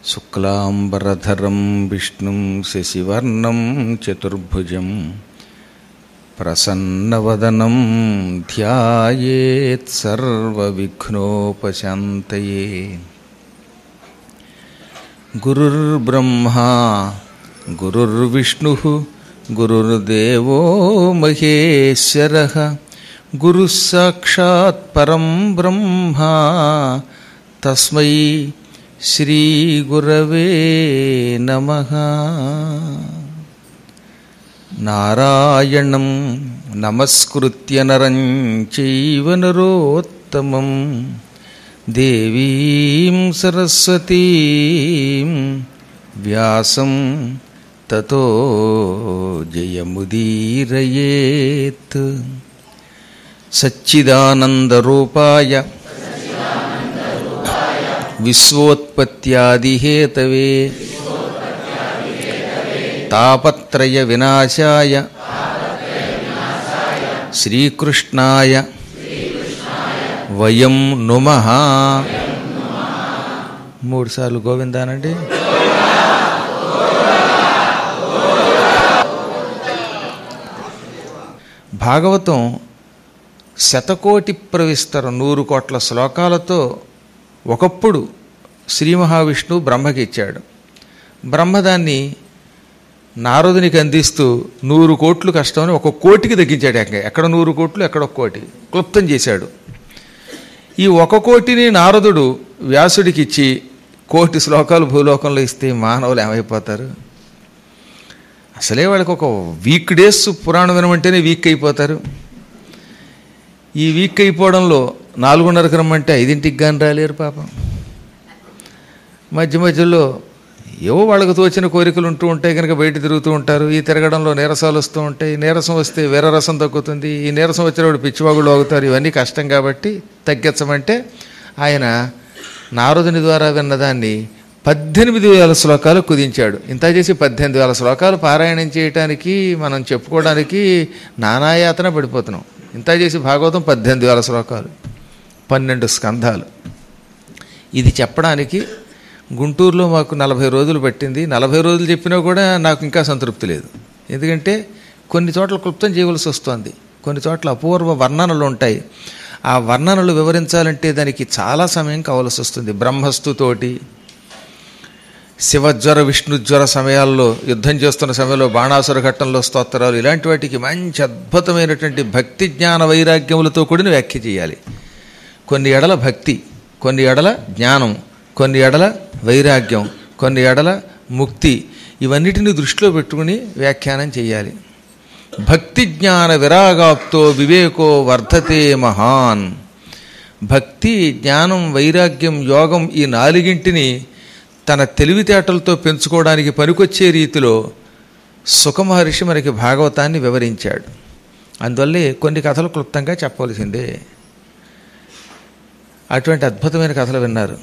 శుక్లాంబరధరం విష్ణుం శశివర్ణం చతుర్భుజం ప్రసన్నవదనం ధ్యాయేత్ సర్వవిఘ్నోపశాంతయే గురుర్బ్రహ్మా గురుర్విష్ణు గురుర్దేవో మహేశ్వర గురుः సాక్షాత్ పరం బ్రహ్మ తస్మై శ్రీగురవే నమ నారాయణం నమస్కృత్య నరం చైవ నరోత్తమం దేవీం సరస్వతీం వ్యాసం తతో జయముదీరయేత్ సచ్చిదానందరూపాయ విశ్వోత్పత్యాదిహేతవే తాపత్రయ వినాశాయ శ్రీకృష్ణాయ వయం నుమ మూడు సార్లు గోవిందానండి భాగవతం శతకోటి ప్రవిస్తరం నూరు కోట్ల శ్లోకాలతో ఒకప్పుడు శ్రీ మహావిష్ణువు బ్రహ్మకి ఇచ్చాడు బ్రహ్మ దాన్ని నారదునికి అందిస్తూ నూరు కోట్లు కష్టమని ఒక కోటికి తగ్గించాడు ఏకంగా. ఎక్కడ నూరు కోట్లు ఎక్కడ ఒక కోటి క్లుప్తం చేశాడు ఈ ఒక కోటిని నారదుడు వ్యాసుడికి ఇచ్చి కోటి శ్లోకాలు భూలోకంలో ఇస్తే మానవులు ఏమైపోతారు అసలే వాళ్ళకి ఒక వీక్ డేస్ పురాణం వినమంటేనే వీక్ అయిపోతారు ఈ వీక్ అయిపోవడంలో నాలుగున్నరకు రమ్మంటే ఐదింటికి కానీ రాలేరు పాపం మధ్య మధ్యలో ఏవో వాళ్ళకు తోచిన కోరికలు ఉంటూ ఉంటాయి కనుక బయట తిరుగుతూ ఉంటారు ఈ తిరగడంలో నీరసాలు వస్తూ ఉంటాయి నీరసం వస్తే వీరరసం తగ్గుతుంది ఈ నీరసం వచ్చినప్పుడు పిచ్చివాగులు అవుతారు ఇవన్నీ కష్టం కాబట్టి తగ్గించమంటే ఆయన నారదుని ద్వారా విన్నదాన్ని పద్దెనిమిది వేల శ్లోకాలు కుదించాడు ఇంత చేసి పద్దెనిమిది వేల శ్లోకాలు పారాయణం చేయటానికి మనం చెప్పుకోవడానికి నానాయాతన పడిపోతున్నాం ఇంత చేసి భాగవతం పద్దెనిమిది వేల శ్లోకాలు పన్నెండు స్కంధాలు ఇది చెప్పడానికి గుంటూరులో మాకు నలభై రోజులు పట్టింది నలభై రోజులు చెప్పినా కూడా నాకు ఇంకా సంతృప్తి లేదు ఎందుకంటే కొన్ని చోట్ల క్లుప్తం చేయవలసి వస్తుంది కొన్ని చోట్ల అపూర్వ వర్ణనలు ఉంటాయి ఆ వర్ణనలు వివరించాలంటే దానికి చాలా సమయం కావాల్సి వస్తుంది బ్రహ్మస్తుతోటి శివజ్వర విష్ణుజ్వర సమయాల్లో యుద్ధం చేస్తున్న సమయంలో బాణాసుర ఘట్టంలో స్తోత్రాలు ఇలాంటి వాటికి మంచి అద్భుతమైనటువంటి భక్తి జ్ఞాన వైరాగ్యములతో కూడిన వ్యాఖ్య చేయాలి కొన్ని ఎడల భక్తి కొన్ని ఎడల జ్ఞానం కొన్ని ఎడల వైరాగ్యం కొన్ని ఎడల ముక్తి ఇవన్నిటిని దృష్టిలో పెట్టుకుని వ్యాఖ్యానం చేయాలి భక్తి జ్ఞాన విరాగాప్తో వివేకో వర్ధతే మహాన్ భక్తి జ్ఞానం వైరాగ్యం యోగం ఈ నాలుగింటిని తన తెలివితేటలతో పెంచుకోవడానికి పనికొచ్చే రీతిలో సుఖమహర్షి మనకి భాగవతాన్ని వివరించాడు అందువల్లే కొన్ని కథలు క్లుప్తంగా చెప్పవలసిందే అటువంటి అద్భుతమైన కథలు విన్నారు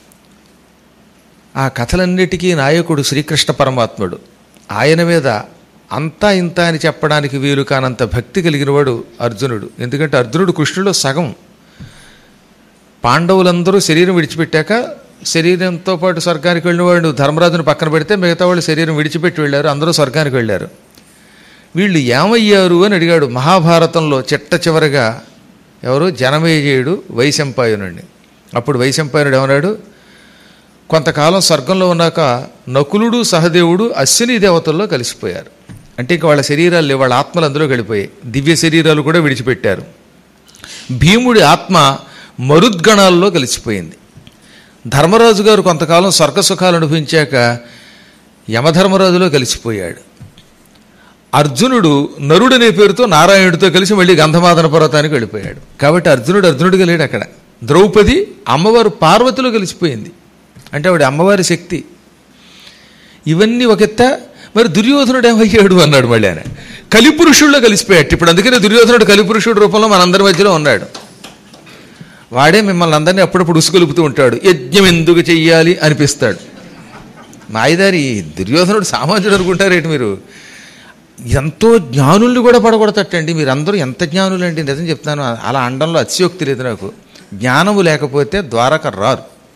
ఆ కథలన్నిటికీ నాయకుడు శ్రీకృష్ణ పరమాత్ముడు ఆయన మీద అంతా ఇంత అని చెప్పడానికి వీలు కానంత భక్తి కలిగినవాడు అర్జునుడు ఎందుకంటే అర్జునుడు కృష్ణుడు సగం పాండవులందరూ శరీరం విడిచిపెట్టాక శరీరంతో పాటు స్వర్గానికి వెళ్ళిన వాడు ధర్మరాజును పక్కన పెడితే మిగతా వాళ్ళు శరీరం విడిచిపెట్టి వెళ్ళారు అందరూ స్వర్గానికి వెళ్ళారు వీళ్ళు ఏమయ్యారు అని అడిగాడు మహాభారతంలో చిట్ట చివరగా ఎవరు జనమేజయుడు వైశంపాయనుడిని అప్పుడు వైశంపాయనుడు ఏమన్నాడు కొంతకాలం స్వర్గంలో ఉన్నాక నకులుడు సహదేవుడు అశ్విని దేవతల్లో కలిసిపోయారు అంటే ఇంక వాళ్ళ శరీరాలు లేవు, వాళ్ళ ఆత్మలు అందులో వెళ్ళిపోయాయి దివ్య శరీరాలు కూడా విడిచిపెట్టారు భీముడి ఆత్మ మరుద్గణాల్లో కలిసిపోయింది ధర్మరాజు గారు కొంతకాలం స్వర్గ సుఖాలు అనుభవించాక యమధర్మరాజులో కలిసిపోయాడు అర్జునుడు నరుడనే పేరుతో నారాయణుడితో కలిసి మళ్ళీ గంధమాదన పర్వతానికి వెళ్ళిపోయాడు కాబట్టి అర్జునుడు అర్జునుడిగా లేడు అక్కడ ద్రౌపది అమ్మవారు పార్వతిలో కలిసిపోయింది అంటే ఆవిడ అమ్మవారి శక్తి ఇవన్నీ ఒక ఎత్త మరి దుర్యోధనుడు ఏమయ్యాడు అన్నాడు మళ్ళీ ఆయన కలిపురుషుల్లో కలిసిపోయాడు ఇప్పుడు అందుకనే దుర్యోధనుడు కలిపురుషుడు రూపంలో మనందరి మధ్యలో ఉన్నాడు వాడే మిమ్మల్ని అందరినీ అప్పుడప్పుడు ఉసుగొలుపుతూ ఉంటాడు యజ్ఞం ఎందుకు చెయ్యాలి అనిపిస్తాడు మాయదారి దుర్యోధనుడు సామాన్యుడు అనుకుంటారేంటి మీరు ఎంతో జ్ఞానుల్ని కూడా పడగొడతట్టండి మీరందరూ ఎంత జ్ఞానులండి నిజం చెప్తున్నాను అలా అండంలో అతిశయోక్తి లేదు నాకు జ్ఞానము లేకపోతే ద్వారక రారు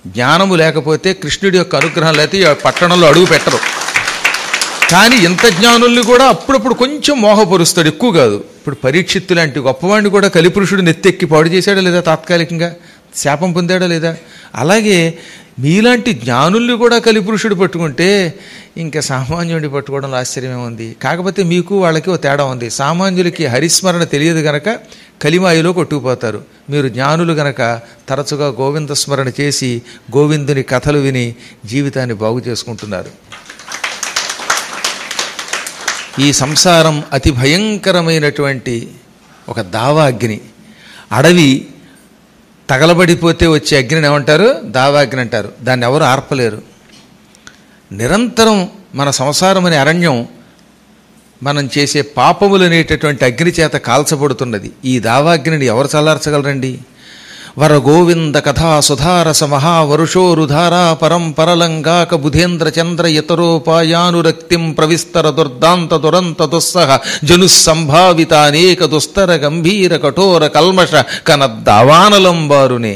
జ్ఞానము లేకపోతే కృష్ణుడి యొక్క అనుగ్రహం లేకపోతే ఈ పట్టణంలో అడుగు పెట్టరు కానీ ఇంత జ్ఞానుల్ని కూడా అప్పుడప్పుడు కొంచెం మోహపరుస్తాడు ఎక్కువ కాదు ఇప్పుడు పరీక్షిత్తు లాంటి గొప్పవాడిని కూడా కలిపురుషుడు నెత్తెక్కి పాడు చేశాడా లేదా తాత్కాలికంగా శాపం పొందాడా లేదా అలాగే మీలాంటి జ్ఞానుల్ని కూడా కలిపురుషుడు పట్టుకుంటే ఇంకా సామాన్యుడిని పట్టుకోవడంలో ఆశ్చర్యమే ఉంది కాకపోతే మీకు వాళ్ళకి ఓ తేడా ఉంది సామాన్యులకి హరిస్మరణ తెలియదు గనక కలిమాయిలో కొట్టుకుపోతారు మీరు జ్ఞానులు గనక తరచుగా గోవింద స్మరణ చేసి గోవిందుని కథలు విని జీవితాన్ని బాగు చేసుకుంటున్నారు ఈ సంసారం అతి భయంకరమైనటువంటి ఒక దావా అగ్ని అడవి తగలబడిపోతే వచ్చే అగ్నిని ఏమంటారు దావాగ్ని అంటారు దాన్ని ఎవరు ఆర్పలేరు నిరంతరం మన సంసారం అనే అరణ్యం మనం చేసే పాపములు అనేటటువంటి అగ్ని చేత కాల్చబడుతున్నది ఈ దావాగ్నిని ఎవరు చల్లార్చగలరండి వర గోవింద కథా సుధారస మహావరుషోరుధారా పరం పరలంగాక బుధేంద్ర చంద్ర ఇతరోపాయానురక్తిం ప్రవిస్తర దుర్దాంత దురంత దుస్సహ జను సంభావిత అనేక దుస్తర గంభీర కఠోర కల్మష కనద్దావానలంబారునే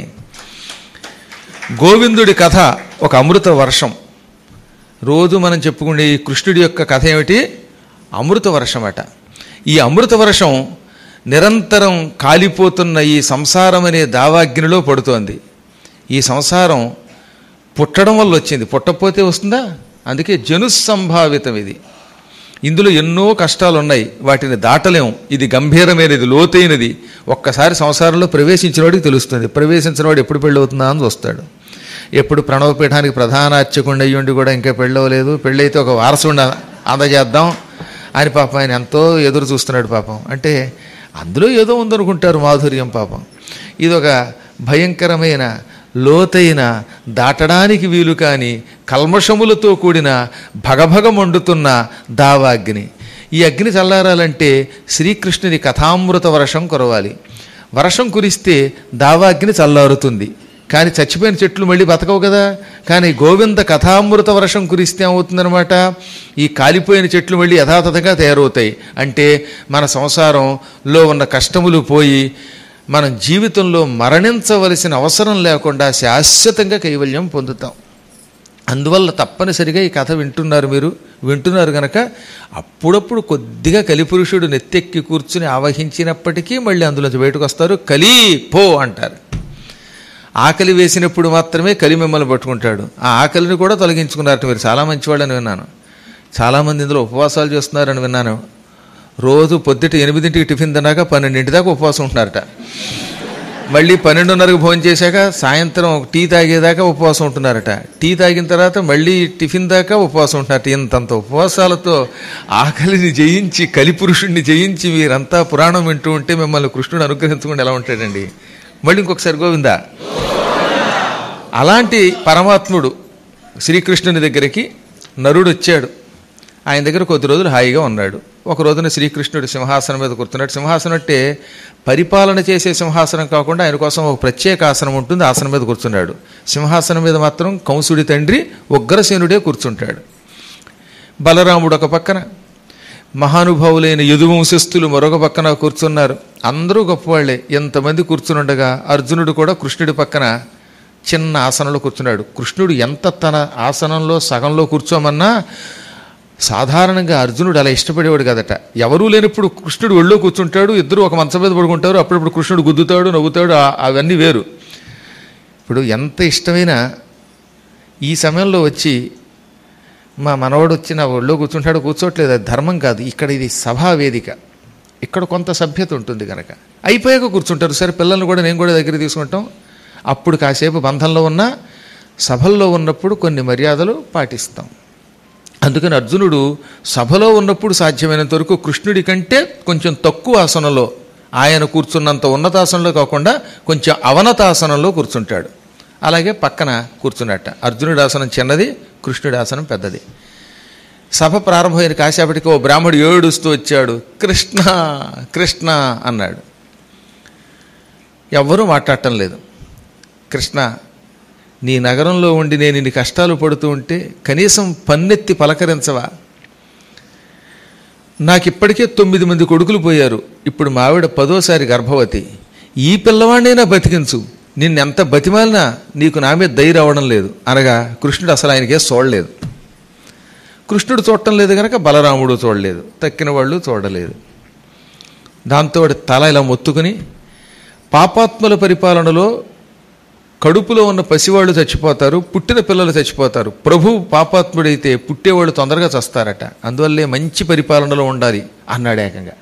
గోవిందుడి కథ ఒక అమృత వర్షం రోజు మనం చెప్పుకునే ఈ కృష్ణుడి యొక్క కథ ఏమిటి అమృత వర్షమట ఈ అమృత వర్షం నిరంతరం కాలిపోతున్న ఈ సంసారం అనే దావాగ్నిలో పడుతోంది ఈ సంసారం పుట్టడం వల్ల వచ్చింది పుట్టకపోతే వస్తుందా అందుకే జనుస్సంభావితం ఇది ఇందులో ఎన్నో కష్టాలు ఉన్నాయి వాటిని దాటలేం ఇది గంభీరమైనది లోతైనది ఒక్కసారి సంసారంలో ప్రవేశించిన వాడికి తెలుస్తుంది ప్రవేశించిన వాడు ఎప్పుడు పెళ్ళవుతుందా అని వస్తాడు ఎప్పుడు ప్రణవపీఠానికి ప్రధాన అర్చకుండా అయ్యుండి కూడా ఇంకా పెళ్ళవలేదు పెళ్ళైతే ఒక వారసుండ అందజేద్దాం అని పాపం ఆయన ఎంతో ఎదురు చూస్తున్నాడు పాపం అంటే అందులో ఏదో ఉందనుకుంటారు మాధుర్యం పాపం ఇదొక భయంకరమైన లోతైన దాటడానికి వీలు కాని కల్మషములతో కూడిన భగభగ మండుతున్న దావాగ్ని ఈ అగ్ని చల్లారాలంటే శ్రీకృష్ణుని కథామృత వర్షం కురవాలి వర్షం కురిస్తే దావాగ్ని చల్లారుతుంది కానీ చచ్చిపోయిన చెట్లు మళ్ళీ బతకవు కదా కానీ గోవింద కథామృత వర్షం కురిస్తే ఏమవుతుందనమాట ఈ కాలిపోయిన చెట్లు మళ్ళీ యథాతథంగా తయారవుతాయి అంటే మన సంసారంలో ఉన్న కష్టములు పోయి మనం జీవితంలో మరణించవలసిన అవసరం లేకుండా శాశ్వతంగా కైవల్యం పొందుతాం అందువల్ల తప్పనిసరిగా ఈ కథ వింటున్నారు మీరు వింటున్నారు గనక అప్పుడప్పుడు కొద్దిగా కలిపురుషుడు నెత్తెక్కి కూర్చుని ఆవహించినప్పటికీ మళ్ళీ అందులోంచి బయటకు వస్తారు కలి పో అంటారు ఆకలి వేసినప్పుడు మాత్రమే కలి మిమ్మల్ని పట్టుకుంటాడు ఆ ఆకలిని కూడా తొలగించుకున్నారట మీరు చాలా మంచివాళ్ళని విన్నాను చాలామంది ఇందులో ఉపవాసాలు చేస్తున్నారని విన్నాను రోజు పొద్దుట ఎనిమిదింటికి టిఫిన్ తిన్నాక పన్నెండింటి దాకా ఉపవాసం ఉంటున్నారట మళ్ళీ పన్నెండున్నరకు భోజనం చేశాక సాయంత్రం టీ తాగేదాకా ఉపవాసం ఉంటున్నారట టీ తాగిన తర్వాత మళ్ళీ టిఫిన్ దాకా ఉపవాసం ఉంటున్నారట ఇంతంత ఉపవాసాలతో ఆకలిని జయించి కలిపురుషుణ్ణి జయించి మీరంతా పురాణం వింటూ ఉంటే మిమ్మల్ని కృష్ణుడు అనుగ్రహించకుండా ఎలా ఉంటాడండి మళ్ళీ ఇంకొకసారి గోవిందా అలాంటి పరమాత్ముడు శ్రీకృష్ణుని దగ్గరికి నరుడు వచ్చాడు ఆయన దగ్గర కొద్ది రోజులు హాయిగా ఉన్నాడు ఒక రోజున శ్రీకృష్ణుడు సింహాసనం మీద కూర్చున్నాడు సింహాసనం అంటే పరిపాలన చేసే సింహాసనం కాకుండా ఆయన కోసం ఒక ప్రత్యేక ఆసనం ఉంటుంది ఆసనం మీద కూర్చున్నాడు సింహాసనం మీద మాత్రం కంసుడి తండ్రి ఉగ్రసేనుడే కూర్చుంటాడు బలరాముడు ఒక పక్కన మహానుభావులైన యదువంశస్థులు మరొక పక్కన కూర్చున్నారు అందరూ గొప్పవాళ్లే ఎంతమంది కూర్చునుండగా అర్జునుడు కూడా కృష్ణుడి పక్కన చిన్న ఆసనంలో కూర్చున్నాడు కృష్ణుడు ఎంత తన ఆసనంలో సగంలో కూర్చోమన్నా సాధారణంగా అర్జునుడు అలా ఇష్టపడేవాడు కదట ఎవరూ లేనప్పుడు కృష్ణుడు ఒళ్ళో కూర్చుంటాడు ఇద్దరు ఒక మంచం మీద పడుకుంటారు అప్పుడప్పుడు కృష్ణుడు గుద్దుతాడు నవ్వుతాడు ఆ- అవన్నీ వేరు ఇప్పుడు ఎంత ఇష్టమైనా ఈ సమయంలో వచ్చి మా మనవడు వచ్చి నా ఒళ్ళో కూర్చుంటాడు కూర్చోట్లేదు అది ధర్మం కాదు ఇక్కడ ఇది సభా వేదిక ఇక్కడ కొంత సభ్యత ఉంటుంది కనుక అయిపోయాక కూర్చుంటారు సరే పిల్లల్ని కూడా నేను కూడా దగ్గర తీసుకుంటాం అప్పుడు కాసేపు బంధంలో ఉన్న సభల్లో ఉన్నప్పుడు కొన్ని మర్యాదలు పాటిస్తాం అందుకని అర్జునుడు సభలో ఉన్నప్పుడు సాధ్యమైనంత వరకు కృష్ణుడి కంటే కొంచెం తక్కువ ఆసనంలో ఆయన కూర్చున్నంత ఉన్నతాసనంలో కాకుండా కొంచెం అవనతాసనంలో కూర్చుంటాడు అలాగే పక్కన కూర్చున్నట్ట అర్జునుడి ఆసనం చిన్నది కృష్ణుడి ఆసనం పెద్దది సభ ప్రారంభమైన కాసేపటికి ఓ బ్రాహ్మడు ఏడుస్తూ వచ్చాడు కృష్ణ కృష్ణ అన్నాడు ఎవ్వరూ మాట్లాడటం లేదు కృష్ణ నీ నగరంలో ఉండి నేను ఇన్ని కష్టాలు పడుతూ ఉంటే కనీసం పన్నెత్తి పలకరించవా నాకు ఇప్పటికే తొమ్మిది మంది కొడుకులు పోయారు ఇప్పుడు మా ఆవిడ పదోసారి గర్భవతి ఈ పిల్లవాడినైనా బతికించు నిన్నెంత బతిమాలినా నీకు నా మీద దయ రావడం లేదు అనగా కృష్ణుడు అసలు ఆయనకే చూడలేదు కృష్ణుడు చూడటం లేదు కనుక బలరాముడు చూడలేదు తక్కిన వాళ్ళు చూడలేదు దాంతో వాడి తల ఇలా మొత్తుకుని పాపాత్మల పరిపాలనలో కడుపులో ఉన్న పసివాళ్ళు చచ్చిపోతారు పుట్టిన పిల్లలు చచ్చిపోతారు ప్రభు పాపాత్ముడైతే పుట్టేవాళ్ళు తొందరగా చస్తారట అందువల్లే మంచి పరిపాలనలో ఉండాలి అన్నాడు ఏకంగా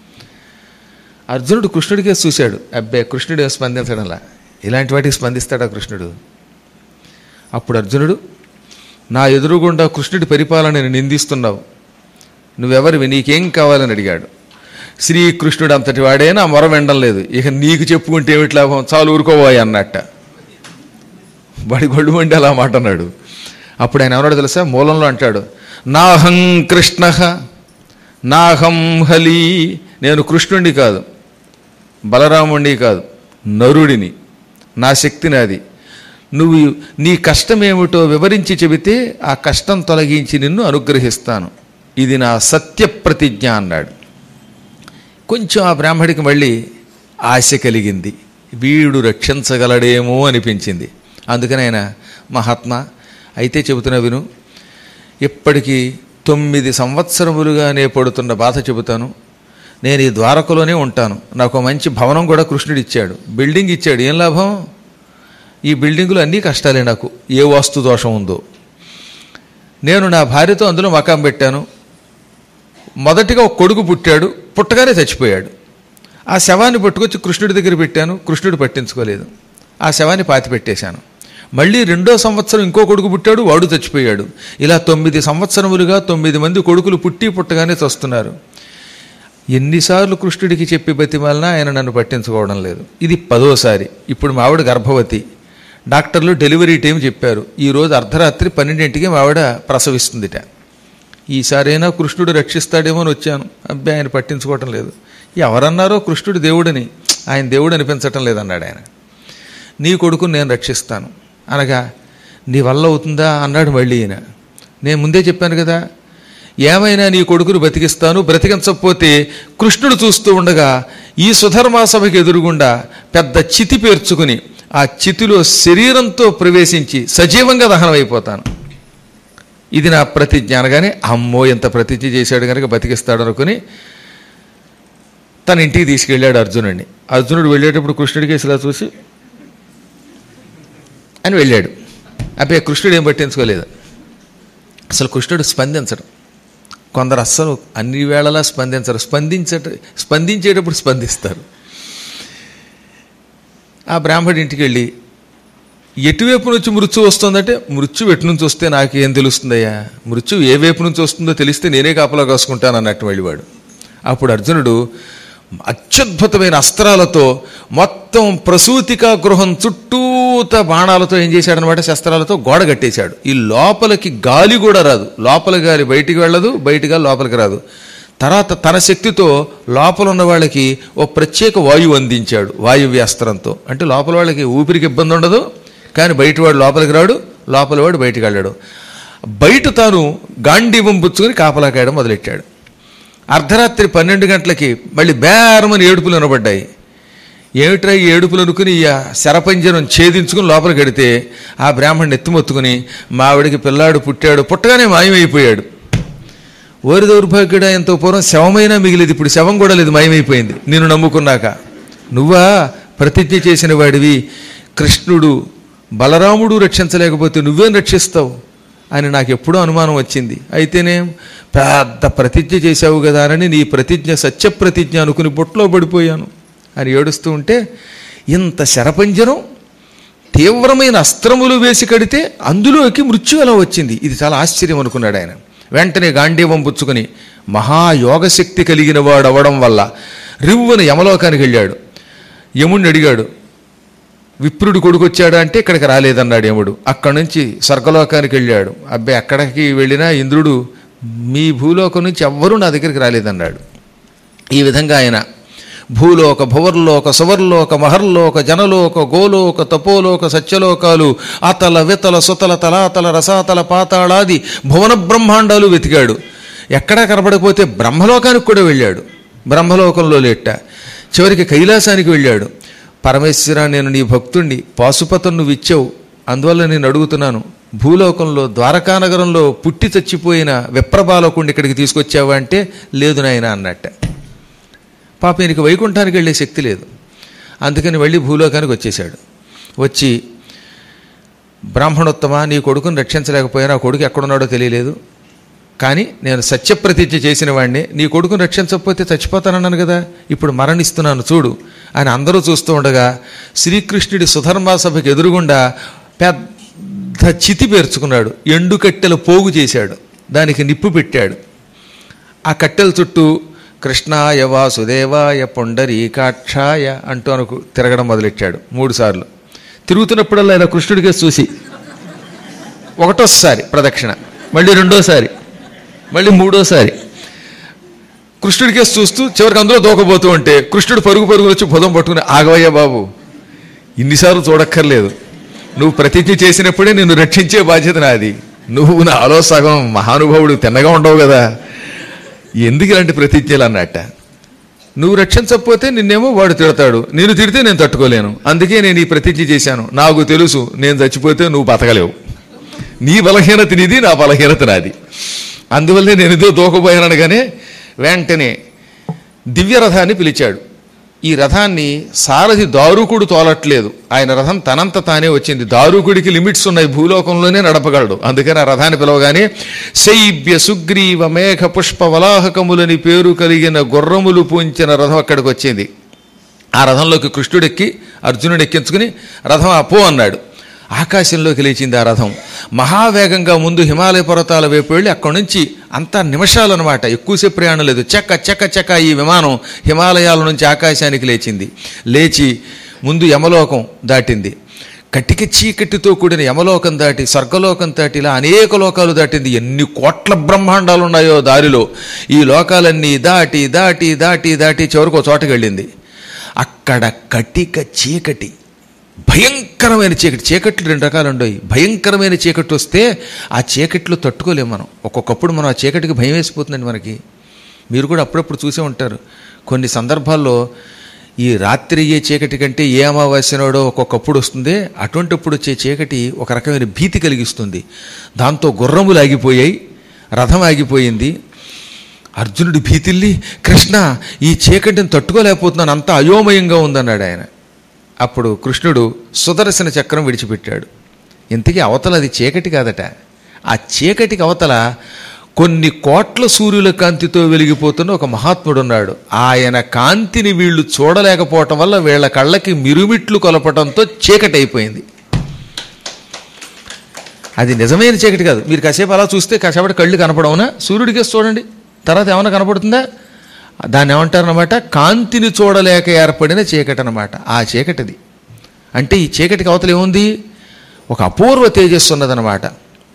అర్జునుడు కృష్ణుడికే చూశాడు అబ్బే కృష్ణుడు ఏం స్పందించడంలా ఇలాంటి వాటికి స్పందిస్తాడా కృష్ణుడు అప్పుడు అర్జునుడు నా ఎదురుగుండా కృష్ణుడి పరిపాలనని నిందిస్తున్నావు నువ్వెవరివి నీకేం కావాలని అడిగాడు శ్రీకృష్ణుడు అంతటి వాడే నా మొర వెండం లేదు ఇక నీకు చెప్పుకుంటే ఏమిటి లాభం చాలు ఊరుకోబోయ్ అన్నట్ట వాడి గొళ్ళు వండి అలా మాట అన్నాడు అప్పుడు ఆయన ఎవరాడు తెలుసా మూలంలో అంటాడు నాహం కృష్ణ నాహం హలి నేను కృష్ణుడిని కాదు బలరాముడిని కాదు నరుడిని నా శక్తి నాది నువ్వు నీ కష్టం ఏమిటో వివరించి చెబితే ఆ కష్టం తొలగించి నిన్ను అనుగ్రహిస్తాను ఇది నా సత్య ప్రతిజ్ఞ అన్నాడు కొంచెం ఆ బ్రాహ్మడికి మళ్ళీ ఆశ కలిగింది వీడు రక్షించగలడేమో అనిపించింది అందుకని ఆయన మహాత్మా అయితే చెబుతున్నా విను ఇప్పటికీ తొమ్మిది సంవత్సరములుగా నే పడుతున్న బాధ చెబుతాను నేను ఈ ద్వారకలోనే ఉంటాను నాకు మంచి భవనం కూడా కృష్ణుడు ఇచ్చాడు బిల్డింగ్ ఇచ్చాడు ఏం లాభం ఈ బిల్డింగులు అన్నీ కష్టాలే నాకు ఏ వాస్తు దోషం ఉందో నేను నా భార్యతో అందులో మకాం పెట్టాను మొదటిగా ఒక కొడుకు పుట్టాడు పుట్టగానే చచ్చిపోయాడు ఆ శవాన్ని పట్టుకొచ్చి కృష్ణుడి దగ్గర పెట్టాను కృష్ణుడు పట్టించుకోలేదు ఆ శవాన్ని పాతి పెట్టేశాను మళ్ళీ రెండో సంవత్సరం ఇంకో కొడుకు పుట్టాడు వాడు చచ్చిపోయాడు ఇలా తొమ్మిది సంవత్సరములుగా తొమ్మిది మంది కొడుకులు పుట్టి పుట్టగానే చస్తున్నారు ఎన్నిసార్లు కృష్ణుడికి చెప్పి బతిమాలినా ఆయన నన్ను పట్టించుకోవడం లేదు ఇది పదోసారి ఇప్పుడు మావిడ గర్భవతి డాక్టర్లు డెలివరీ టైం చెప్పారు ఈరోజు అర్ధరాత్రి పన్నెండింటికి మావిడ ప్రసవిస్తుందిట ఈసారైనా కృష్ణుడు రక్షిస్తాడేమో అని వచ్చాను అబ్బాయి ఆయన పట్టించుకోవటం లేదు ఎవరన్నారో కృష్ణుడు దేవుడని ఆయన దేవుడు అనిపించటం లేదన్నాడు ఆయన నీ కొడుకుని నేను రక్షిస్తాను అనగా నీ వల్ల అవుతుందా అన్నాడు మళ్ళీ ఈయన నేను ముందే చెప్పాను కదా ఏమైనా నీ కొడుకును బ్రతికిస్తాను బ్రతికించకపోతే కృష్ణుడు చూస్తూ ఉండగా ఈ సుధర్మా సభకి ఎదురుగుండా పెద్ద చితి పేర్చుకుని ఆ చితిలో శరీరంతో ప్రవేశించి సజీవంగా దహనమైపోతాను ఇది నా ప్రతిజ్ఞ అనగానే అమ్మో ఎంత ప్రతిజ్ఞ చేశాడు కనుక బతికిస్తాడు అనుకుని తన ఇంటికి తీసుకెళ్ళాడు అర్జునుడిని అర్జునుడు వెళ్ళేటప్పుడు కృష్ణుడికి ఇలా చూసి అని వెళ్ళాడు అప్పుడు కృష్ణుడు ఏం పట్టించుకోలేదు అసలు కృష్ణుడు స్పందించడం కొందరు అస్సలు అన్ని వేళలా స్పందించరు స్పందించట స్పందించేటప్పుడు స్పందిస్తారు ఆ బ్రాహ్మడి ఇంటికి వెళ్ళి ఎటువైపు నుంచి మృత్యు వస్తుందంటే మృత్యు ఎటు నుంచి వస్తే నాకు ఏం తెలుస్తుందయ్యా మృత్యు ఏ వైపు నుంచి వస్తుందో తెలిస్తే నేనే కాపలా కాసుకుంటాను అన్నట్టు వెళ్ళివాడు అప్పుడు అర్జునుడు అత్యద్భుతమైన అస్త్రాలతో మొత్తం ప్రసూతికా గృహం చుట్టూత బాణాలతో ఏం చేశాడనమాట శస్త్రాలతో గోడ కట్టేశాడు ఈ లోపలికి గాలి కూడా రాదు లోపల గాలి బయటికి వెళ్ళదు బయట గాలి లోపలికి రాదు తర్వాత తన శక్తితో లోపల ఉన్న వాళ్ళకి ఓ ప్రత్యేక వాయువు అందించాడు వాయువ్య అస్త్రంతో అంటే లోపల వాళ్ళకి ఊపిరికి ఇబ్బంది ఉండదు కానీ బయట వాడు లోపలికి రాడు లోపల వాడు బయటికి వెళ్ళాడు బయట తాను గాంధీవం పుచ్చుకొని కాపలా కాయడం మొదలెట్టాడు అర్ధరాత్రి పన్నెండు గంటలకి మళ్ళీ బేరమని ఏడుపులు వినబడ్డాయి ఏమిట్రా ఈ ఏడుపులు అనుకుని ఈ శరపంజరం ఛేదించుకుని లోపలికి వెడితే ఆ బ్రాహ్మణుని ఎత్తిమొత్తుకుని మావిడికి పిల్లాడు పుట్టాడు పుట్టగానే మాయమైపోయాడు ఓరి దౌర్భాగ్యుడా ఎంతో పూర్వం శవమైనా మిగిలేదు ఇప్పుడు శవం కూడా లేదు మాయమైపోయింది నిన్ను నమ్ముకున్నాక నువ్వా ప్రతిజ్ఞ చేసిన వాడివి కృష్ణుడు బలరాముడు రక్షించలేకపోతే నువ్వేం రక్షిస్తావు అని నాకు ఎప్పుడూ అనుమానం వచ్చింది అయితేనే పెద్ద ప్రతిజ్ఞ చేశావు కదా అని నీ ప్రతిజ్ఞ సత్య ప్రతిజ్ఞ అనుకుని బొట్లో పడిపోయాను అని ఏడుస్తూ ఉంటే ఇంత శరపంజరం తీవ్రమైన అస్త్రములు వేసి కడితే అందులోకి మృత్యు ఎలా వచ్చింది ఇది చాలా ఆశ్చర్యం అనుకున్నాడు ఆయన వెంటనే గాంధీవం పుచ్చుకొని మహాయోగశక్తి కలిగిన వాడు అవడం వల్ల రివ్వున యమలోకానికి వెళ్ళాడు యముణ్ణి అడిగాడు విప్రుడు కొడుకు వచ్చాడా అంటే ఇక్కడికి రాలేదన్నాడు యముడు అక్కడి నుంచి స్వర్గలోకానికి వెళ్ళాడు అబ్బాయి అక్కడికి వెళ్ళినా ఇంద్రుడు మీ భూలోకం నుంచి ఎవ్వరూ నా దగ్గరికి రాలేదన్నాడు ఈ విధంగా ఆయన భూలోక భువర్లోక సువర్లోక మహర్లోక జనలోక గోలోక తపోలోక సత్యలోకాలు అతల వితల సుతల తలాతల రసాతల పాతాళాది భువన బ్రహ్మాండాలు వెతికాడు ఎక్కడా కనబడకపోతే బ్రహ్మలోకానికి కూడా వెళ్ళాడు బ్రహ్మలోకంలో లేట చివరికి కైలాసానికి వెళ్ళాడు పరమేశ్వర నేను నీ భక్తుణ్ణి పాశుపతం నువ్వు ఇచ్చావు అందువల్ల నేను అడుగుతున్నాను భూలోకంలో ద్వారకానగరంలో పుట్టి చచ్చిపోయిన విప్రబాలకుడిని ఇక్కడికి తీసుకొచ్చావా అంటే లేదు నాయన అన్నట్ట పాప ఈయనకి వైకుంఠానికి వెళ్ళే శక్తి లేదు అందుకని వెళ్ళి భూలోకానికి వచ్చేశాడు వచ్చి బ్రాహ్మణోత్తమ నీ కొడుకుని రక్షించలేకపోయినా ఆ కొడుకు ఎక్కడున్నాడో తెలియలేదు కానీ నేను సత్యప్రతిజ్ఞ చేసిన వాడిని నీ కొడుకుని రక్షించకపోతే చచ్చిపోతానన్నాను కదా ఇప్పుడు మరణిస్తున్నాను చూడు అని అందరూ చూస్తూ ఉండగా శ్రీకృష్ణుడి సుధర్మా సభకి ఎదురుగుండా పెద్ద చితి పేర్చుకున్నాడు ఎండు కట్టెల పోగు చేశాడు దానికి నిప్పు పెట్టాడు ఆ కట్టెల చుట్టూ కృష్ణాయ వాసుదేవాయ పొండరీకాక్షాయ అంటూ అనుకు తిరగడం మొదలెట్టాడు మూడుసార్లు తిరుగుతున్నప్పుడల్లా ఇలా కృష్ణుడికే చూసి ఒకటోసారి ప్రదక్షిణ మళ్ళీ రెండోసారి మళ్ళీ మూడోసారి కృష్ణుడికే చూస్తూ చివరికి అందులో దూకబోతూ ఉంటే కృష్ణుడు పరుగు పరుగులు వచ్చి పొదం పట్టుకుని ఆగవయ్యా బాబు ఇన్నిసార్లు చూడక్కర్లేదు నువ్వు ప్రతిజ్ఞ చేసినప్పుడే నిన్ను రక్షించే బాధ్యత నాది నువ్వు నాలో సగం మహానుభావుడు తిన్నగా ఉండవు కదా ఎందుకు ఇలాంటి ప్రతిజ్ఞలు అన్నట్ట నువ్వు రక్షించకపోతే నిన్నేమో వాడు తిడతాడు నేను తిడితే నేను తట్టుకోలేను అందుకే నేను ఈ ప్రతిజ్ఞ చేశాను నాకు తెలుసు నేను చచ్చిపోతే నువ్వు బతకలేవు నీ బలహీనత నీది నా బలహీనత నాది అందువల్లే నేను ఏదో దూకపోయానగానే వెంటనే దివ్య రథాన్ని పిలిచాడు ఈ రథాన్ని సారథి దారుకుడు తోలట్లేదు ఆయన రథం తనంత తానే వచ్చింది దారుకుడికి లిమిట్స్ ఉన్నాయి భూలోకంలోనే నడపగలడు అందుకని ఆ రథాన్ని పిలవగానే శైబ్య సుగ్రీవ మేఘ పుష్ప వలాహకములని పేరు కలిగిన గుర్రములు పూంచిన రథం అక్కడికి వచ్చింది ఆ రథంలోకి కృష్ణుడెక్కి అర్జునుడు ఎక్కించుకుని రథం అపో అన్నాడు ఆకాశంలోకి లేచింది ఆ రథం మహావేగంగా ముందు హిమాలయ పర్వతాల వైపు వెళ్ళి అక్కడి నుంచి అంతా నిమిషాలు అనమాట ఎక్కువసేపు ప్రయాణం లేదు చెక్క చెక్క చెక్క ఈ విమానం హిమాలయాల నుంచి ఆకాశానికి లేచింది లేచి ముందు యమలోకం దాటింది కటిక చీకటితో కూడిన యమలోకం దాటి స్వర్గలోకం దాటి ఇలా అనేక లోకాలు దాటింది ఎన్ని కోట్ల బ్రహ్మాండాలు ఉన్నాయో దారిలో ఈ లోకాలన్నీ దాటి దాటి దాటి దాటి చివరికి ఒక చోటకి వెళ్ళింది అక్కడ కటిక చీకటి భయంకరమైన చీకటి చీకట్లు రెండు రకాలు ఉండవు భయంకరమైన చీకటి వస్తే ఆ చీకట్లో తట్టుకోలేము మనం ఒక్కొక్కప్పుడు మనం ఆ చీకటికి భయం వేసిపోతుందండి మనకి మీరు కూడా అప్పుడప్పుడు చూసే ఉంటారు కొన్ని సందర్భాల్లో ఈ రాత్రి అయ్యే చీకటి కంటే ఏ అమావాస్యనాడో ఒక్కొక్కప్పుడు వస్తుంది అటువంటిప్పుడు వచ్చే చీకటి ఒక రకమైన భీతి కలిగిస్తుంది దాంతో గుర్రములు ఆగిపోయాయి రథం ఆగిపోయింది అర్జునుడి భీతిల్లి కృష్ణ ఈ చీకటిని తట్టుకోలేకపోతున్నాను అంత అయోమయంగా ఉందన్నాడు ఆయన అప్పుడు కృష్ణుడు సుదర్శన చక్రం విడిచిపెట్టాడు ఇంతకీ అవతల అది చీకటి కాదట ఆ చీకటికి అవతల కొన్ని కోట్ల సూర్యుల కాంతితో వెలిగిపోతున్న ఒక మహాత్ముడు ఉన్నాడు ఆయన కాంతిని వీళ్ళు చూడలేకపోవటం వల్ల వీళ్ళ కళ్ళకి మిరుమిట్లు కొలపటంతో చీకటి అయిపోయింది అది నిజమైన చీకటి కాదు మీరు కాసేపు అలా చూస్తే కాసేపటి కళ్ళు కనపడవునా సూర్యుడికి చూడండి తర్వాత ఏమైనా కనపడుతుందా దాన్ని ఏమంటారనమాట కాంతిని చూడలేక ఏర్పడిన చీకటి అనమాట ఆ చీకటిది అంటే ఈ చీకటికి అవతల ఏముంది ఒక అపూర్వ తేజస్సు ఉన్నదనమాట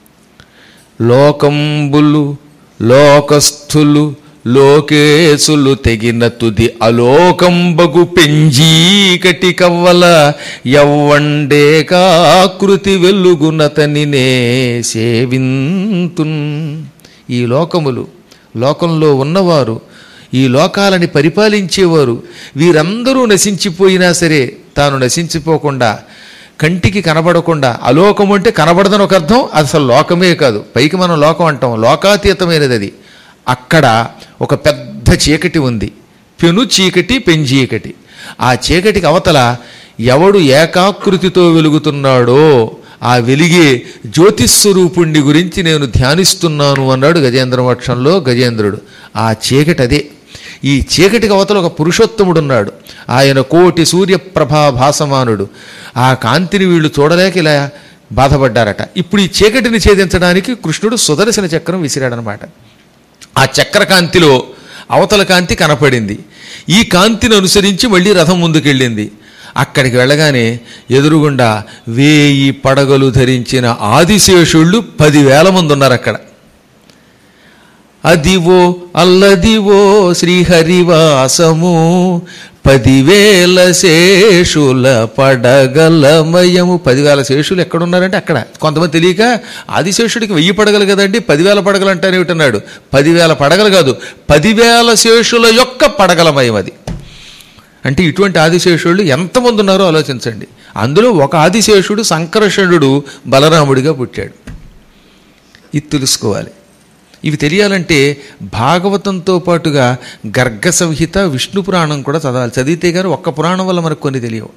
లోకంబులు లోకస్థులు లోకేశులు తెగిన తుది అలోకంబగు పెంజీకటి కవ్వల ఎవ్వండే కాకృతి వెలుగునతనినే సేవింతున్ ఈ లోకములు లోకంలో ఉన్నవారు ఈ లోకాలని పరిపాలించేవారు వీరందరూ నశించిపోయినా సరే తాను నశించిపోకుండా కంటికి కనబడకుండా అలోకం అంటే కనబడదని ఒక అర్థం అది అసలు లోకమే కాదు పైకి మనం లోకం అంటాం లోకాతీతమైనది అది అక్కడ ఒక పెద్ద చీకటి ఉంది పెను చీకటి పెంచీకటి ఆ చీకటికి అవతల ఎవడు ఏకాకృతితో వెలుగుతున్నాడో ఆ వెలిగే జ్యోతిస్వరూపుణ్ణి గురించి నేను ధ్యానిస్తున్నాను అన్నాడు గజేంద్ర మోక్షంలో గజేంద్రుడు ఆ చీకటి అదే ఈ చీకటికి అవతల ఒక పురుషోత్తముడు ఉన్నాడు ఆయన కోటి సూర్యప్రభా భాసమానుడు ఆ కాంతిని వీళ్ళు చూడలేక ఇలా బాధపడ్డారట ఇప్పుడు ఈ చీకటిని ఛేదించడానికి కృష్ణుడు సుదర్శన చక్రం విసిరాడనమాట ఆ చక్రకాంతిలో అవతల కాంతి కనపడింది ఈ కాంతిని అనుసరించి మళ్ళీ రథం ముందుకెళ్ళింది అక్కడికి వెళ్ళగానే ఎదురుగుండా వేయి పడగలు ధరించిన ఆదిశేషుళ్ళు పదివేల మంది ఉన్నారు అక్కడ అదివో అల్లదివో శ్రీహరివాసము పదివేల శేషుల పడగలమయము పదివేల శేషులు ఎక్కడున్నారంటే అక్కడ కొంతమంది తెలియక ఆదిశేషుడికి వెయ్యి పడగలు కదండి పదివేల పడగలు అంటారేమిటన్నాడు పదివేల పడగలు కాదు పదివేల శేషుల యొక్క పడగలమయం అది అంటే ఇటువంటి ఆదిశేషుళ్ళు ఎంతమంది ఉన్నారో ఆలోచించండి అందులో ఒక ఆదిశేషుడు సంకర్షణుడు బలరాముడిగా పుట్టాడు ఇది తెలుసుకోవాలి ఇవి తెలియాలంటే భాగవతంతో పాటుగా గర్గ సంహిత విష్ణు పురాణం కూడా చదవాలి చదివితే గారు ఒక్క పురాణం వల్ల మనకు కొన్ని తెలియవు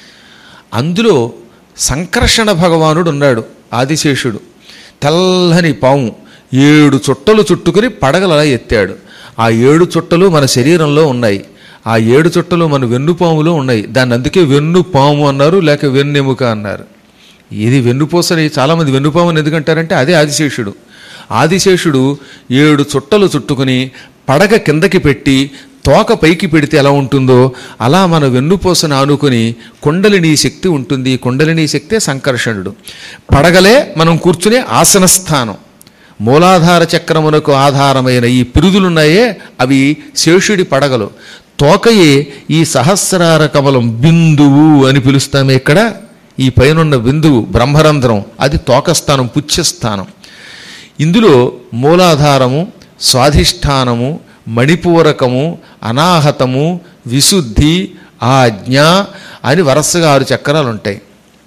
అందులో సంకర్షణ భగవానుడు ఉన్నాడు ఆదిశేషుడు తెల్లని పాము ఏడు చుట్టలు చుట్టుకుని పడగలలా ఎత్తాడు ఆ ఏడు చుట్టలు మన శరీరంలో ఉన్నాయి ఆ ఏడు చుట్టలు మన వెన్నుపాములో ఉన్నాయి దాన్ని అందుకే వెన్నుపాము అన్నారు లేక వెన్నెముక అన్నారు ఇది వెన్నుపూసని చాలామంది వెన్నుపాముని ఎందుకంటారంటే అదే ఆదిశేషుడు ఆదిశేషుడు ఏడు చుట్టలు చుట్టుకుని పడగ కిందకి పెట్టి తోక పైకి పెడితే ఎలా ఉంటుందో అలా మన వెన్నుపూసను ఆనుకుని కుండలిని శక్తి ఉంటుంది కుండలిని శక్తే సంకర్షణుడు పడగలే మనం కూర్చునే ఆసన స్థానం మూలాధార చక్రమునకు ఆధారమైన ఈ పిరుదులున్నాయే అవి శేషుడి పడగలు తోకయే ఈ సహస్రార కమలం బిందువు అని పిలుస్తామే ఇక్కడ ఈ పైనున్న బిందువు బ్రహ్మరంధ్రం అది తోకస్థానం పుచ్చస్థానం ఇందులో మూలాధారము స్వాధిష్టానము మణిపూరకము అనాహతము విశుద్ధి ఆజ్ఞ అని వరుసగా ఆరు చక్రాలు ఉంటాయి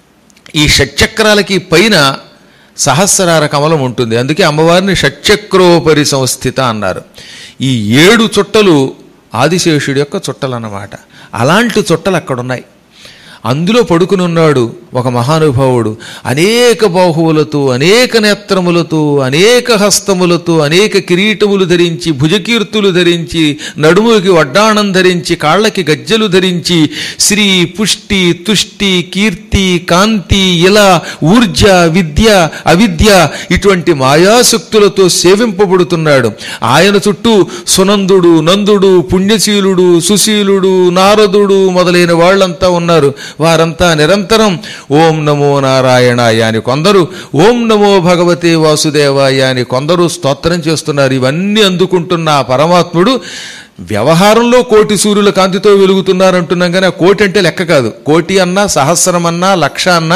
ఈ షట్చక్రాలకి పైన సహస్రార కమలం ఉంటుంది అందుకే అమ్మవారిని షట్చక్రోపరి సంస్థిత అన్నారు ఈ ఏడు చుట్టలు ఆదిశేషుడి యొక్క చుట్టలు అన్నమాట అలాంటి చుట్టలు అక్కడున్నాయి అందులో పడుకుని ఉన్నాడు ఒక మహానుభావుడు అనేక బాహువులతో అనేక నేత్రములతో అనేక హస్తములతో అనేక కిరీటములు ధరించి భుజకీర్తులు ధరించి నడుముకి వడ్డాణం ధరించి కాళ్ళకి గజ్జలు ధరించి శ్రీ పుష్టి తుష్టి కీర్తి కాంతి ఇలా ఊర్జ విద్య అవిద్య ఇటువంటి మాయాశక్తులతో సేవింపబడుతున్నాడు ఆయన చుట్టూ సునందుడు నందుడు పుణ్యశీలుడు సుశీలుడు నారదుడు మొదలైన వాళ్ళంతా ఉన్నారు వారంతా నిరంతరం ఓం నమో నారాయణాయ అని కొందరు ఓం నమో భగవతే వాసుదేవాయ అని కొందరు స్తోత్రం చేస్తున్నారు ఇవన్నీ అందుకుంటున్న ఆ పరమాత్ముడు వ్యవహారంలో కోటి సూర్యుల కాంతితో వెలుగుతున్నారంటున్నాం కానీ ఆ కోటి అంటే లెక్క కాదు కోటి అన్నా సహస్రం అన్నా లక్ష అన్నా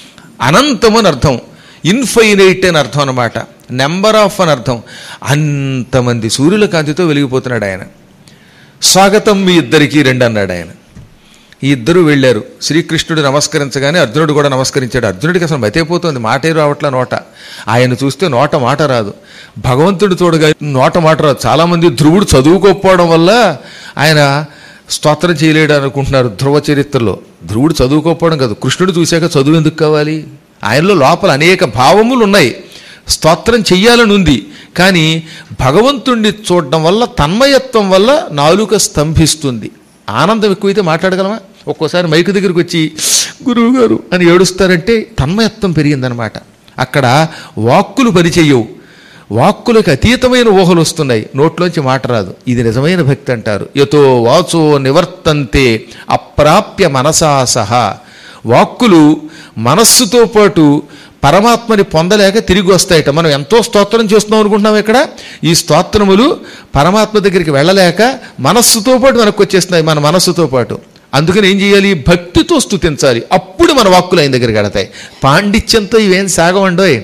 అనంతం అని అర్థం ఇన్ఫైనైట్ అని అర్థం అనమాట నెంబర్ ఆఫ్ అని అర్థం అంతమంది సూర్యుల కాంతితో వెలిగిపోతున్నాడు ఆయన స్వాగతం మీ ఇద్దరికీ రెండు అన్నాడు ఆయన ఈ ఇద్దరు వెళ్ళారు శ్రీకృష్ణుడు నమస్కరించగానే అర్జునుడు కూడా నమస్కరించాడు అర్జునుడికి అసలు మతైపోతుంది మాటే రావట్ల నోట ఆయన చూస్తే నోట మాట రాదు భగవంతుడు చూడగా నోట మాట రాదు చాలామంది ధ్రువుడు చదువుకోకపోవడం వల్ల ఆయన స్తోత్రం చేయలేడు అనుకుంటున్నారు ధ్రువ చరిత్రలో ధ్రువుడు చదువుకోకపోవడం కాదు కృష్ణుడు చూశాక చదువు ఎందుకు కావాలి ఆయనలో లోపల అనేక భావములు ఉన్నాయి స్తోత్రం చెయ్యాలని ఉంది కానీ భగవంతుణ్ణి చూడడం వల్ల తన్మయత్వం వల్ల నాలుక స్తంభిస్తుంది ఆనందం ఎక్కువైతే మాట్లాడగలమా ఒక్కోసారి మైకు దగ్గరికి వచ్చి గురువు గారు అని ఏడుస్తారంటే తన్మయత్వం పెరిగిందనమాట అక్కడ వాక్కులు పనిచెయ్యవు వాక్కులకు అతీతమైన ఊహలు వస్తున్నాయి నోట్లోంచి మాట రాదు ఇది నిజమైన భక్తి అంటారు యతో వాచో నివర్తంతే అప్రాప్య మనసా సహా వాక్కులు మనస్సుతో పాటు పరమాత్మని పొందలేక తిరిగి వస్తాయట మనం ఎంతో స్తోత్రం చేస్తున్నాం అనుకుంటున్నాం ఇక్కడ ఈ స్తోత్రములు పరమాత్మ దగ్గరికి వెళ్ళలేక మనస్సుతో పాటు మనకు వచ్చేస్తున్నాయి మన మనస్సుతో పాటు అందుకని ఏం చేయాలి భక్తితో స్తుతించాలి అప్పుడు మన వాక్కులు ఆయన దగ్గరికి వెళతాయి పాండిత్యంతో ఇవేం సాగవండోయ్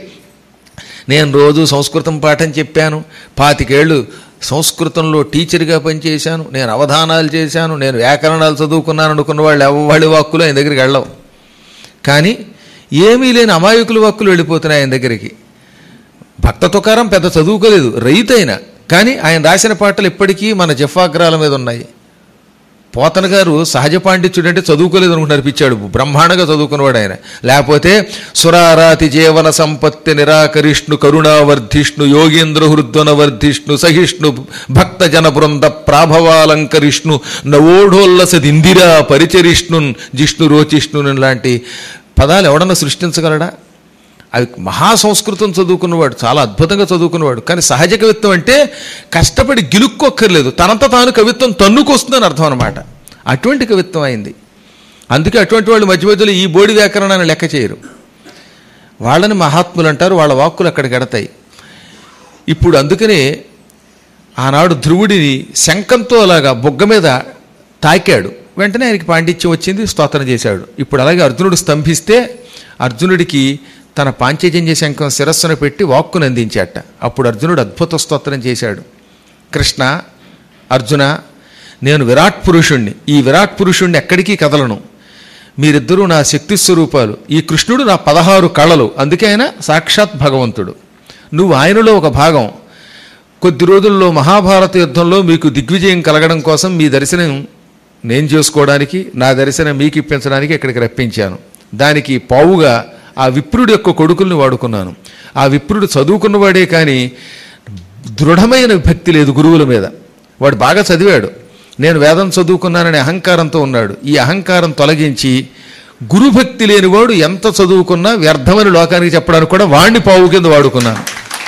నేను రోజు సంస్కృతం పాఠం చెప్పాను పాతికేళ్ళు సంస్కృతంలో టీచర్గా పనిచేశాను నేను అవధానాలు చేశాను నేను వ్యాకరణాలు చదువుకున్నాను అనుకున్న వాళ్ళు ఎవరి వాక్కులు ఆయన దగ్గరికి వెళ్ళవు కానీ ఏమీ లేని అమాయకుల వాక్కులు వెళ్ళిపోతున్నాయి ఆయన దగ్గరికి భక్త తుకారం పెద్ద చదువుకోలేదు రైతైన కానీ ఆయన రాసిన పాటలు ఇప్పటికీ మన జఫాగ్రాల మీద ఉన్నాయి పోతన గారు సహజ పాండిత్యుడు అంటే చదువుకోలేదు అనుకుంటున్నారు పిచ్చాడు బ్రహ్మాండంగా చదువుకున్నవాడు ఆయన లేకపోతే సురారాతి జీవన సంపత్తి నిరాకరిష్ణు కరుణావర్ధిష్ణు యోగేంద్ర హృద్వన వర్ధిష్ణు సహిష్ణు భక్త జన బృంద ప్రాభవాలంకరిష్ణు నవోఢోల్లసదిందిరా పరిచరిష్ణున్ జిష్ణు రోచిష్ణున్ లాంటి పదాలు ఎవడన్నా సృష్టించగలడా అవి మహా సంస్కృతం చదువుకున్నవాడు చాలా అద్భుతంగా చదువుకున్నవాడు కానీ సహజ కవిత్వం అంటే కష్టపడి గిలుక్కోక్కర్లేదు తనంత తాను కవిత్వం తన్నుకొస్తుందని అర్థం అనమాట అటువంటి కవిత్వం అయింది అందుకే అటువంటి వాళ్ళు మధ్య మధ్యలో ఈ బోడి వ్యాకరణాన్ని లెక్క చేయరు వాళ్ళని మహాత్ములు అంటారు వాళ్ళ వాక్కులు అక్కడికి ఎడతాయి ఇప్పుడు అందుకనే ఆనాడు ధ్రువుడిని శంఖంతో అలాగా బొగ్గ మీద తాకాడు వెంటనే ఆయనకి పాండిత్యం వచ్చింది స్తోత్రం చేశాడు ఇప్పుడు అలాగే అర్జునుడు స్తంభిస్తే అర్జునుడికి తన పాంచజన్య శంఖం శిరస్సును పెట్టి వాక్కును అందించాట అప్పుడు అర్జునుడు అద్భుత స్తోత్రం చేశాడు కృష్ణ అర్జున నేను విరాట్ పురుషుణ్ణి ఈ విరాట్ పురుషుణ్ణి ఎక్కడికి కదలను మీరిద్దరూ నా శక్తి స్వరూపాలు ఈ కృష్ణుడు నా పదహారు కళలు అందుకే ఆయన సాక్షాత్ భగవంతుడు నువ్వు ఆయనలో ఒక భాగం కొద్ది రోజుల్లో మహాభారత యుద్ధంలో మీకు దిగ్విజయం కలగడం కోసం మీ దర్శనం నేను చేసుకోవడానికి నా దర్శనం మీకు ఇప్పించడానికి ఇక్కడికి రప్పించాను దానికి పావుగా ఆ విప్రుడి యొక్క కొడుకుల్ని వాడుకున్నాను ఆ విప్రుడు చదువుకున్నవాడే కానీ దృఢమైన భక్తి లేదు గురువుల మీద వాడు బాగా చదివాడు నేను వేదం చదువుకున్నాననే అహంకారంతో ఉన్నాడు ఈ అహంకారం తొలగించి గురుభక్తి లేనివాడు ఎంత చదువుకున్నా వ్యర్థమని లోకానికి చెప్పడానికి కూడా వాణ్ణి పావు కింద వాడుకున్నాను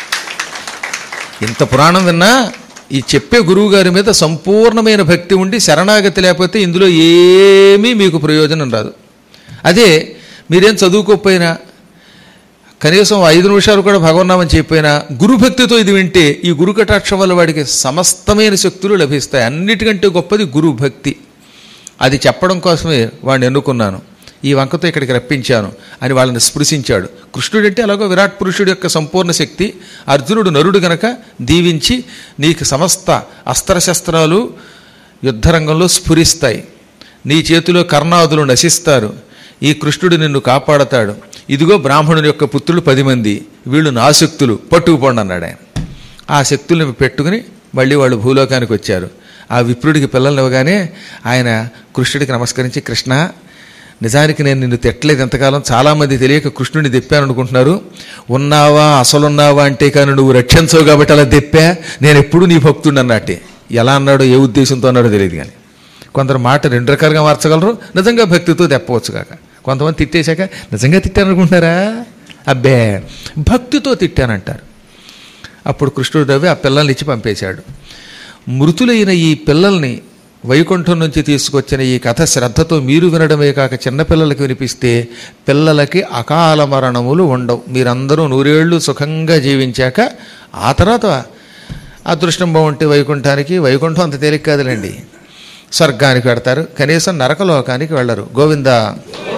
ఇంత పురాణం విన్నా ఈ చెప్పే గురువు గారి మీద సంపూర్ణమైన భక్తి ఉండి శరణాగతి లేకపోతే ఇందులో ఏమీ మీకు ప్రయోజనం రాదు అదే మీరేం చదువుకోకపోయినా కనీసం ఐదు నిమిషాలు కూడా భగవన్నామని చెప్పినా గురుభక్తితో ఇది వింటే ఈ గురు కటాక్షం వల్ల వాడికి సమస్తమైన శక్తులు లభిస్తాయి అన్నిటికంటే గొప్పది గురు భక్తి అది చెప్పడం కోసమే వాడిని ఎన్నుకున్నాను ఈ వంకతో ఇక్కడికి రప్పించాను అని వాళ్ళని స్పృశించాడు కృష్ణుడు అంటే అలాగో విరాట్ పురుషుడి యొక్క సంపూర్ణ శక్తి అర్జునుడు నరుడు గనక దీవించి నీకు సమస్త అస్త్రశస్త్రాలు యుద్ధరంగంలో స్ఫురిస్తాయి నీ చేతిలో కర్ణాదులు నశిస్తారు ఈ కృష్ణుడు నిన్ను కాపాడతాడు ఇదిగో బ్రాహ్మణుని యొక్క పుత్రులు పది మంది వీళ్ళు నా శక్తులు పట్టుకుపోండి అన్నాడు ఆయన ఆ శక్తుల్ని పెట్టుకుని మళ్ళీ వాళ్ళు భూలోకానికి వచ్చారు ఆ విప్రుడికి పిల్లల్ని ఇవ్వగానే ఆయన కృష్ణుడికి నమస్కరించి కృష్ణ నిజానికి నేను నిన్ను తిట్టలేదు ఎంతకాలం చాలామంది తెలియక కృష్ణుడిని తెప్పాను అనుకుంటున్నారు ఉన్నావా అసలున్నావా అంటే కానీ నువ్వు రక్షించవు కాబట్టి అలా తెప్పా నేను ఎప్పుడు నీ భక్తుడు అన్నట్టే ఎలా అన్నాడో ఏ ఉద్దేశంతో అన్నాడో తెలియదు కానీ కొందరు మాట రెండు రకాలుగా మార్చగలరు నిజంగా భక్తితో తెప్పవచ్చు కాక కొంతమంది తిట్టేశాక నిజంగా తిట్టాననుకుంటున్నారా అబ్బే భక్తితో తిట్టానంటారు అప్పుడు కృష్ణుడు రవి ఆ పిల్లల్ని ఇచ్చి పంపేశాడు మృతులైన ఈ పిల్లల్ని వైకుంఠం నుంచి తీసుకొచ్చిన ఈ కథ శ్రద్ధతో మీరు వినడమే కాక చిన్నపిల్లలకి వినిపిస్తే పిల్లలకి అకాల మరణములు ఉండవు మీరందరూ నూరేళ్లు సుఖంగా జీవించాక ఆ తర్వాత అదృష్టం బాగుంటే వైకుంఠానికి వైకుంఠం అంత తేలిక కాదులేండి స్వర్గానికి పెడతారు కనీసం నరకలోకానికి వెళ్ళరు గోవింద